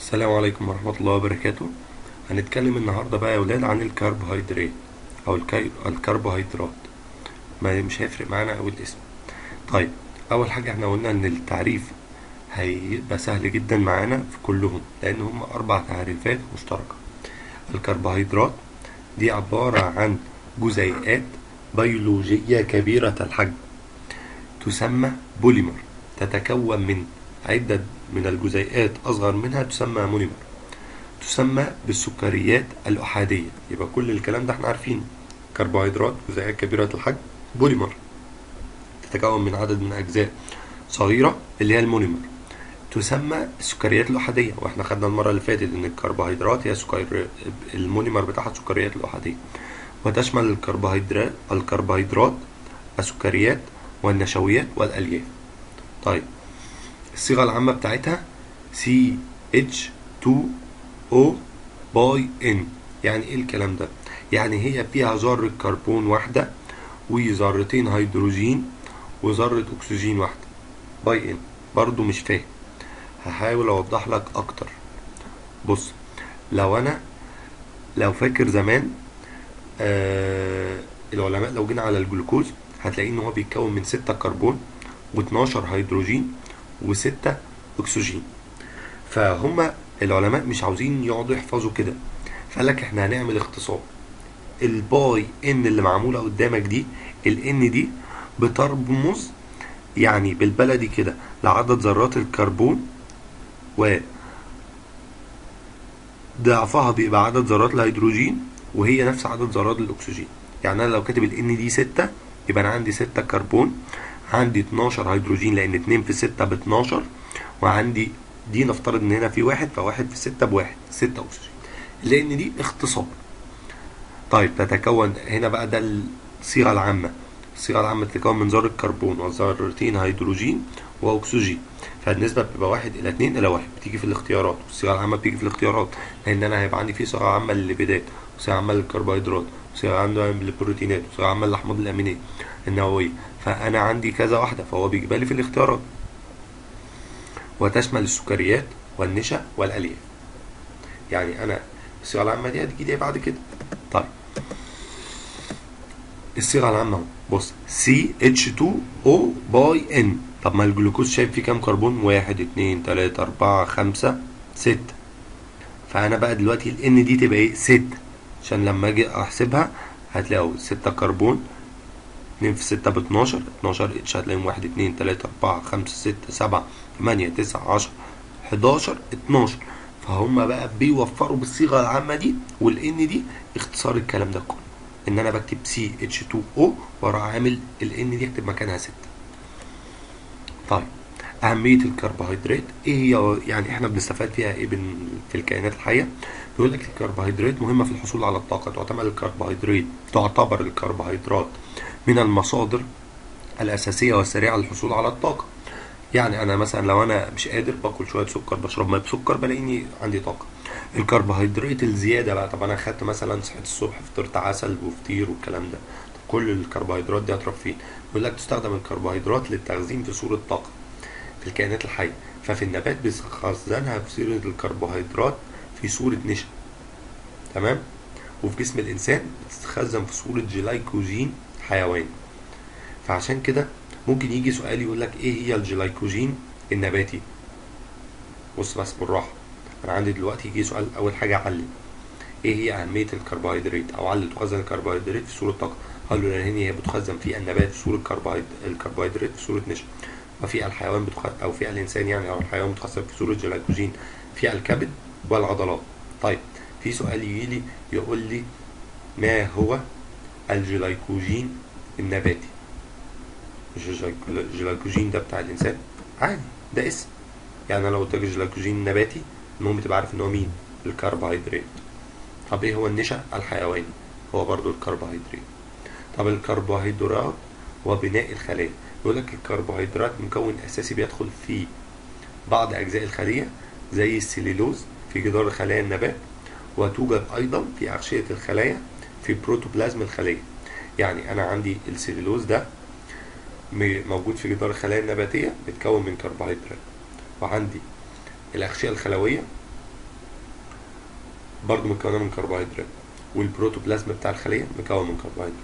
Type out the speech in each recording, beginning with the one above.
السلام عليكم ورحمة الله وبركاته هنتكلم النهاردة بقى يا ولاد عن الكربوهيدرات أو الكي... الكربوهيدرات ما مش هيفرق معانا أوي الاسم طيب أول حاجة احنا قلنا إن التعريف هيبقى سهل جدا معانا في كلهم لأن هم أربع تعريفات مشتركة الكربوهيدرات دي عبارة عن جزيئات بيولوجية كبيرة الحجم تسمى بوليمر تتكون من عدة من الجزيئات أصغر منها تسمى مونيمر تسمى بالسكريات الأحادية يبقى كل الكلام ده احنا عارفينه كربوهيدرات جزيئات كبيرة الحجم بوليمر تتكون من عدد من أجزاء صغيرة اللي هي المونيمر تسمى السكريات الأحادية واحنا خدنا المرة اللي فاتت إن الكربوهيدرات هي سكر المونيمر بتاعها السكريات الأحادية وتشمل الكربوهيدرات الكربوهيدرات السكريات والنشويات والألياف طيب الصيغة العامة بتاعتها CH2O باي N يعني ايه الكلام ده؟ يعني هي فيها ذرة كربون واحدة وذرتين هيدروجين وذرة أكسجين واحدة باي N برضو مش فاهم هحاول أوضح لك أكتر بص لو أنا لو فاكر زمان آه العلماء لو جينا على الجلوكوز هتلاقيه إن هو بيتكون من ستة كربون و12 هيدروجين وستة أكسجين فهم العلماء مش عاوزين يقعدوا يحفظوا كده فقال لك احنا هنعمل اختصار الباي ان اللي معمولة قدامك دي الان دي بترمز يعني بالبلدي كده لعدد ذرات الكربون و ضعفها بيبقى عدد ذرات الهيدروجين وهي نفس عدد ذرات الاكسجين يعني انا لو كاتب الان دي 6 يبقى انا عندي 6 كربون عندي 12 هيدروجين لان 2 في 6 ب 12 وعندي دي نفترض ان هنا في واحد فواحد في 6 بواحد 6 اكسجين لان دي اختصار طيب تتكون هنا بقى ده الصيغه العامه الصيغه العامه تتكون من ذره كربون وذرتين هيدروجين واكسجين فالنسبه بتبقى واحد الى 2 الى 1 بتيجي في الاختيارات والصيغه العامه بتيجي في الاختيارات لان انا هيبقى عندي في صيغه عامه للليبيدات وصيغه عامه للكربوهيدرات وصيغه عامه للبروتينات وصيغه عامه للاحماض الامينيه النوويه فانا عندي كذا واحده فهو بيجيبها لي في الاختيارات وتشمل السكريات والنشا والالياف يعني انا الصيغه العامه دي هتجي لي بعد كده طيب الصيغه العامه اهو بص سي اتش 2 او باي ان طب ما الجلوكوز شايف فيه كام كربون واحد اتنين تلاتة اربعة خمسة ستة فانا بقى دلوقتي الان دي تبقى ايه ستة عشان لما اجي احسبها هتلاقوا ستة كربون اتنين في ستة باتناشر اتناشر اتش هتلاقيهم واحد اتنين تلاتة اربعة خمسة ستة سبعة تمانية تسعة عشرة حداشر اتناشر فهم بقى بيوفروا بالصيغة العامة دي والان دي اختصار الكلام ده كله ان انا بكتب سي اتش 2 او واروح عامل الان دي اكتب مكانها ستة طيب أهمية الكربوهيدرات إيه هي يعني إحنا بنستفاد فيها إيه بن في الكائنات الحية؟ بيقول لك الكربوهيدرات مهمة في الحصول على الطاقة تعتبر الكربوهيدرات تعتبر الكربوهيدرات من المصادر الأساسية والسريعة للحصول على الطاقة يعني أنا مثلا لو أنا مش قادر باكل شوية سكر بشرب ماء بسكر بلاقيني عندي طاقة الكربوهيدرات الزيادة بقى طب أنا خدت مثلا صحيت الصبح فطرت عسل وفطير والكلام ده كل الكربوهيدرات دي هتروح فين؟ بيقول لك تستخدم الكربوهيدرات للتخزين في صورة طاقة في الكائنات الحية ففي النبات بيخزنها في صورة الكربوهيدرات في صورة نشا تمام وفي جسم الإنسان بتتخزن في صورة جلايكوجين حيواني فعشان كده ممكن يجي سؤال يقول لك ايه هي الجلايكوجين النباتي بص بس بالراحة أنا عندي دلوقتي يجي سؤال أول حاجة علل ايه هي أهمية الكربوهيدرات أو علل تخزن الكربوهيدرات في صورة طاقة قال له لأن هي بتخزن في النبات في صورة الكربوهيدرات في صورة نشا وفي الحيوان بتخزن أو في الإنسان يعني أو الحيوان بتخزن في صورة جلايكوجين في الكبد والعضلات طيب في سؤال يجي لي يقول لي ما هو الجلايكوجين النباتي مش الجلايكوجين ده بتاع الإنسان عادي ده اسم يعني أنا لو قلت لك الجلايكوجين النباتي المهم تبقى عارف إن هو مين الكربوهيدرات طب إيه هو النشا الحيواني هو برضو الكربوهيدرات طب الكربوهيدرات وبناء الخلايا يقول لك الكربوهيدرات مكون اساسي بيدخل في بعض اجزاء الخليه زي السليلوز في جدار خلايا النبات وتوجد ايضا في اغشيه الخلايا في بروتوبلازم الخليه يعني انا عندي السليلوز ده موجود في جدار الخلايا النباتيه بيتكون من كربوهيدرات وعندي الاغشيه الخلويه برضه متكونه من كربوهيدرات والبروتوبلازم بتاع الخليه مكون من كربوهيدرات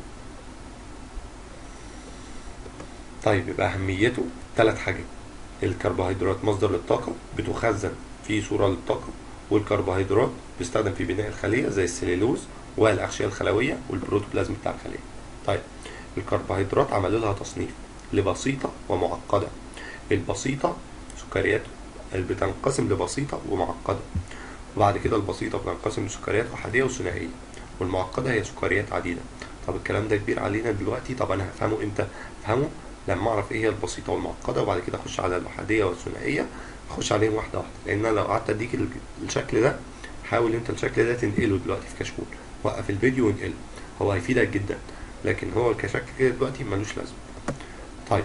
طيب يبقى اهميته ثلاث حاجات الكربوهيدرات مصدر للطاقه بتخزن في صوره للطاقه والكربوهيدرات بيستخدم في بناء الخليه زي السليلوز والاغشيه الخلويه والبروتوبلازم بتاع الخليه طيب الكربوهيدرات عملوا لها تصنيف لبسيطه ومعقده البسيطه سكريات بتنقسم لبسيطه ومعقده وبعد كده البسيطه بتنقسم لسكريات احاديه وثنائيه والمعقده هي سكريات عديده طب الكلام ده كبير علينا دلوقتي طب انا هفهمه امتى هفهمه لما اعرف ايه هي البسيطه والمعقده وبعد كده اخش على الاحاديه والثنائيه اخش عليهم واحده واحده لان انا لو قعدت اديك ال- الشكل ده حاول انت الشكل ده تنقله دلوقتي في كشكول وقف الفيديو وانقله هو هيفيدك جدا لكن هو كشكل كده دلوقتي ملوش لازمه طيب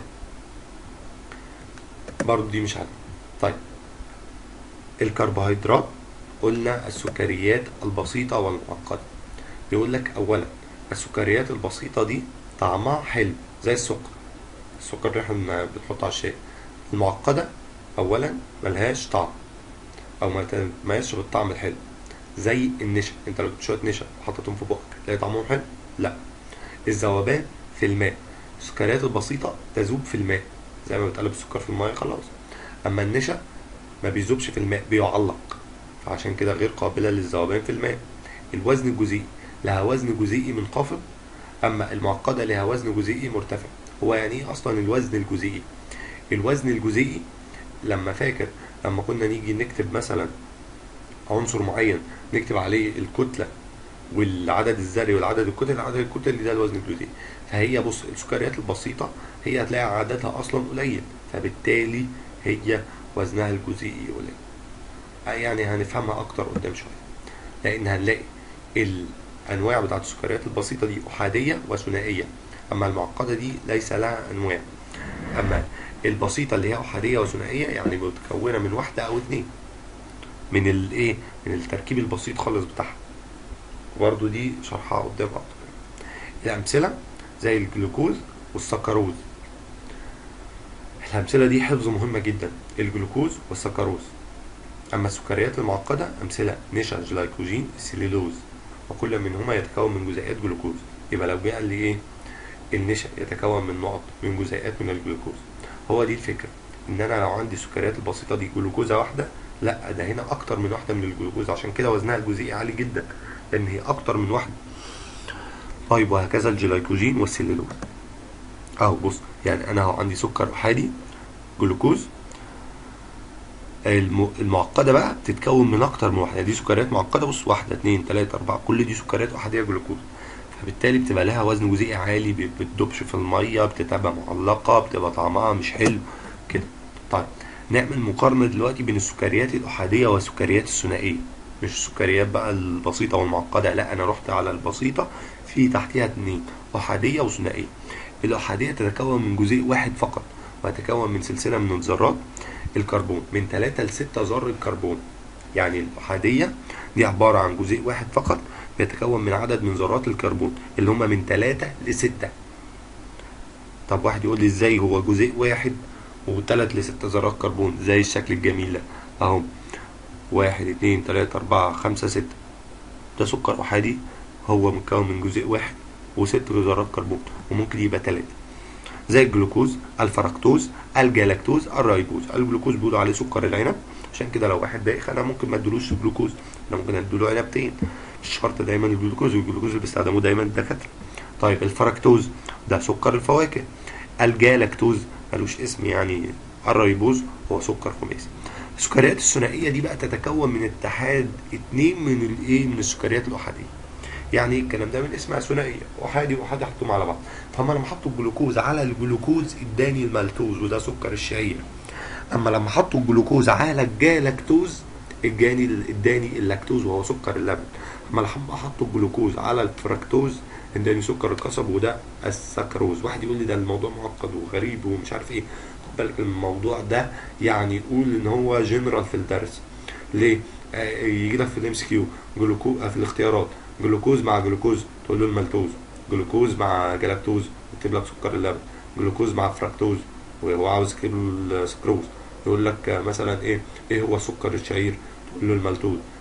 برضه دي مش عارف طيب الكربوهيدرات قلنا السكريات البسيطة والمعقدة بيقول لك أولا السكريات البسيطة دي طعمها حلو زي السكر السكر اللي احنا بنحطه على الشاي المعقدة أولا ملهاش طعم أو ما تتميزش بالطعم الحلو زي النشا انت لو جبت شوية نشا وحطيتهم في بقك تلاقي طعمهم حلو لا الذوبان في الماء السكريات البسيطة تذوب في الماء زي ما بتقلب السكر في الماء خلاص أما النشا ما بيذوبش في الماء بيعلق فعشان كده غير قابلة للذوبان في الماء الوزن الجزيئي لها وزن جزيئي منخفض أما المعقدة لها وزن جزيئي مرتفع هو يعني إيه أصلا الوزن الجزيئي الوزن الجزيئي لما فاكر لما كنا نيجي نكتب مثلا عنصر معين نكتب عليه الكتلة والعدد الذري والعدد الكتل عدد الكتل اللي ده الوزن الجزيئي فهي بص السكريات البسيطة هي هتلاقي عددها أصلا قليل فبالتالي هي وزنها الجزيئي قليل يعني هنفهمها أكتر قدام شوية لأن هنلاقي الأنواع بتاعت السكريات البسيطة دي أحادية وثنائية أما المعقدة دي ليس لها أنواع أما البسيطة اللي هي أحادية وثنائية يعني متكونة من واحدة أو اتنين من الإيه من التركيب البسيط خالص بتاعها وبرضه دي شرحها قدام أكتر الأمثلة زي الجلوكوز والسكروز الأمثلة دي حفظ مهمة جدا الجلوكوز والسكروز أما السكريات المعقدة أمثلة نشا جلايكوجين سيلولوز وكل منهما يتكون من جزيئات جلوكوز يبقى لو جه قال لي إيه النشا يتكون من نقط من جزيئات من الجلوكوز هو دي الفكرة إن أنا لو عندي السكريات البسيطة دي جلوكوزة واحدة لا ده هنا أكتر من واحدة من الجلوكوز عشان كده وزنها الجزيئي عالي جدا لأن هي أكتر من واحدة طيب وهكذا الجلايكوجين والسيلولوز أهو بص يعني أنا أهو عندي سكر أحادي جلوكوز الم- المعقدة بقى بتتكون من أكتر من واحدة دي سكريات معقدة بص واحدة اتنين تلاتة أربعة كل دي سكريات أحادية جلوكوز فبالتالي بتبقى لها وزن جزيئي عالي ب- بتدوبش في المية بتبقى معلقة بتبقى طعمها مش حلو كده طيب نعمل مقارنة دلوقتي بين السكريات الأحادية والسكريات الثنائية مش السكريات بقى البسيطة والمعقدة لا أنا رحت على البسيطة في تحتها اتنين أحادية وثنائية الأحادية تتكون من جزيء واحد فقط وتتكون من سلسلة من الذرات الكربون من 3 ل 6 ذرة كربون يعني الأحادية دي عبارة عن جزيء واحد فقط بيتكون من عدد من ذرات الكربون اللي هم من 3 ل 6 طب واحد يقول لي ازاي هو جزيء واحد وثلاث لست ذرات كربون زي الشكل الجميل ده اهو واحد اتنين تلاتة أربعة خمسة ستة ده سكر أحادي هو متكون من جزيء واحد وست ذرات كربون وممكن يبقى تلاتة زي الجلوكوز الفركتوز الجلاكتوز الرايبوز الجلوكوز بيقولوا عليه سكر العنب عشان كده لو واحد دايخ انا ممكن ما ادلوش جلوكوز انا ممكن اديله عنبتين مش شرط دايما الجلوكوز والجلوكوز اللي بيستخدموه دايما الدكاتره طيب الفركتوز ده سكر الفواكه الجالاكتوز ملوش اسم يعني الرايبوز هو سكر خماسي السكريات الثنائيه دي بقى تتكون من اتحاد اتنين من الايه من السكريات الاحاديه يعني ايه الكلام ده من اسمها ثنائيه احادي واحادي حطهم على بعض فهم لما حطوا الجلوكوز على الجلوكوز اداني المالتوز وده سكر الشعير اما لما حطوا الجلوكوز على الجالاكتوز اداني اداني اللاكتوز وهو سكر اللبن اما لما حطوا الجلوكوز على الفركتوز اداني سكر القصب وده السكروز واحد يقول لي ده الموضوع معقد وغريب ومش عارف ايه خد بالك الموضوع ده يعني يقول ان هو جنرال في الدرس ليه آه يجي لك في الام اس كيو جلوكوز في الاختيارات جلوكوز مع جلوكوز تقول له المالتوز جلوكوز مع جلاكتوز يكتب لك سكر اللبن جلوكوز مع فركتوز وهو عاوز يكتب له السكروز يقول لك مثلا ايه ايه هو سكر الشعير تقول له المالتوز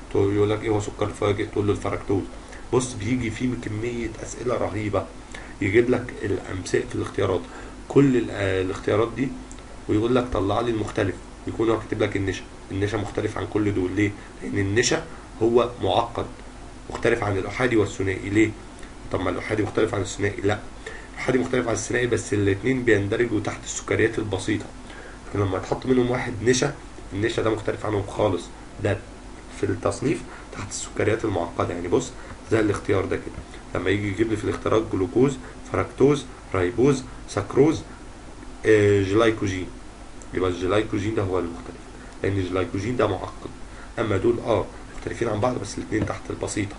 تقول يقول لك ايه هو سكر فواكه تقول له الفركتوز بص بيجي فيه كميه اسئله رهيبه يجيب لك الامثله في الاختيارات كل ال- آه، الاختيارات دي ويقول لك طلع لي المختلف يكون هو كاتب لك النشا النشا مختلف عن كل دول ليه لان النشا هو معقد مختلف عن الاحادي والثنائي ليه طب ما الاحادي مختلف عن الثنائي لا الاحادي مختلف عن الثنائي بس الاثنين بيندرجوا تحت السكريات البسيطه لكن لما تحط منهم واحد نشا النشا ده مختلف عنهم خالص ده في التصنيف تحت السكريات المعقده يعني بص زي الاختيار ده كده لما يجي يجيب لي في الاختيارات جلوكوز فركتوز رايبوز سكروز آه، جلايكوجين يبقى الجلايكوجين ده هو المختلف لان الجلايكوجين ده معقد اما دول اه مختلفين عن بعض بس الاثنين تحت البسيطه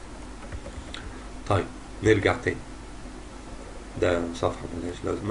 طيب نرجع تاني ده صفحه ملهاش لازمه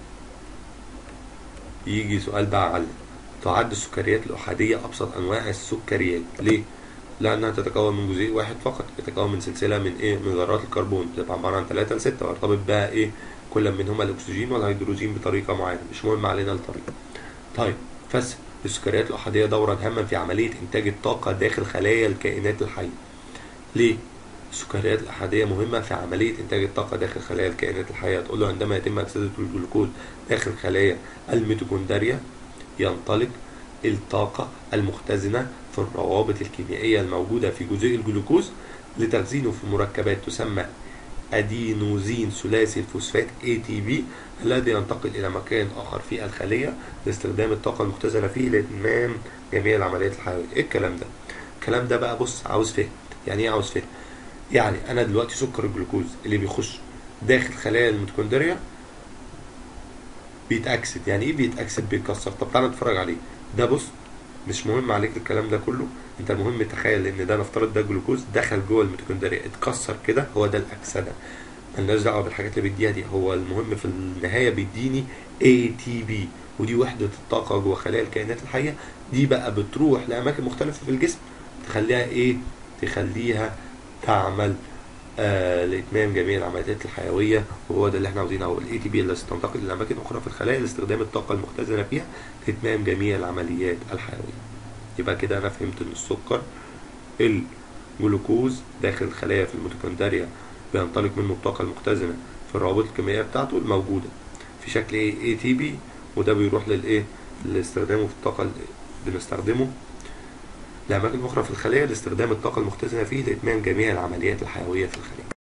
يجي سؤال بقى على تعد السكريات الأحادية أبسط أنواع السكريات ليه؟ لأنها تتكون من جزيء واحد فقط يتكون من سلسلة من إيه؟ من ذرات الكربون تبقى عبارة عن 3 ل 6 ويرتبط بها إيه؟ كل منهما الأكسجين والهيدروجين بطريقة معينة مش مهم علينا الطريقة. طيب فس السكريات الأحادية دورا هاما في عملية إنتاج الطاقة داخل خلايا الكائنات الحية. ليه؟ السكريات الأحادية مهمة في عملية إنتاج الطاقة داخل خلايا الكائنات الحية تقول له عندما يتم أكسدة الجلوكوز داخل خلايا الميتوكوندريا ينطلق الطاقة المختزنة في الروابط الكيميائية الموجودة في جزيء الجلوكوز لتخزينه في مركبات تسمى أدينوزين ثلاثي الفوسفات ATP الذي ينتقل إلى مكان آخر في الخلية لاستخدام الطاقة المختزنة فيه لإتمام جميع العمليات الحيوية إيه الكلام ده؟ الكلام ده بقى بص عاوز فهم يعني إيه عاوز فهم؟ يعني أنا دلوقتي سكر الجلوكوز اللي بيخش داخل خلايا الميتوكوندريا بيتأكسد يعني ايه بيتأكسد بيتكسر طب تعالى نتفرج عليه ده بص مش مهم عليك الكلام ده كله انت المهم تخيل ان ده نفترض ده جلوكوز دخل جوه الميتوكوندريا اتكسر كده هو ده الاكسده ملناش دعوه بالحاجات اللي بيديها دي هو المهم في النهايه بيديني اي تي بي ودي وحده الطاقه جوه خلايا الكائنات الحيه دي بقى بتروح لاماكن مختلفه في الجسم تخليها ايه تخليها تعمل آه لاتمام جميع العمليات الحيويه وهو ده اللي احنا عاوزينه هو الاي تي بي التي تنتقل الى اماكن اخرى في الخلايا لاستخدام الطاقه المختزنه فيها لاتمام جميع العمليات الحيويه يبقى كده انا فهمت ان السكر الجلوكوز داخل الخلايا في الميتوكوندريا بينطلق منه الطاقه المختزنه في الروابط الكيميائيه بتاعته الموجوده في شكل ايه اي تي بي وده بيروح للايه لاستخدامه في الطاقه اللي بنستخدمه لأماكن أخرى في الخلية لاستخدام الطاقة المختزنة فيه لإتمام جميع العمليات الحيوية في الخلية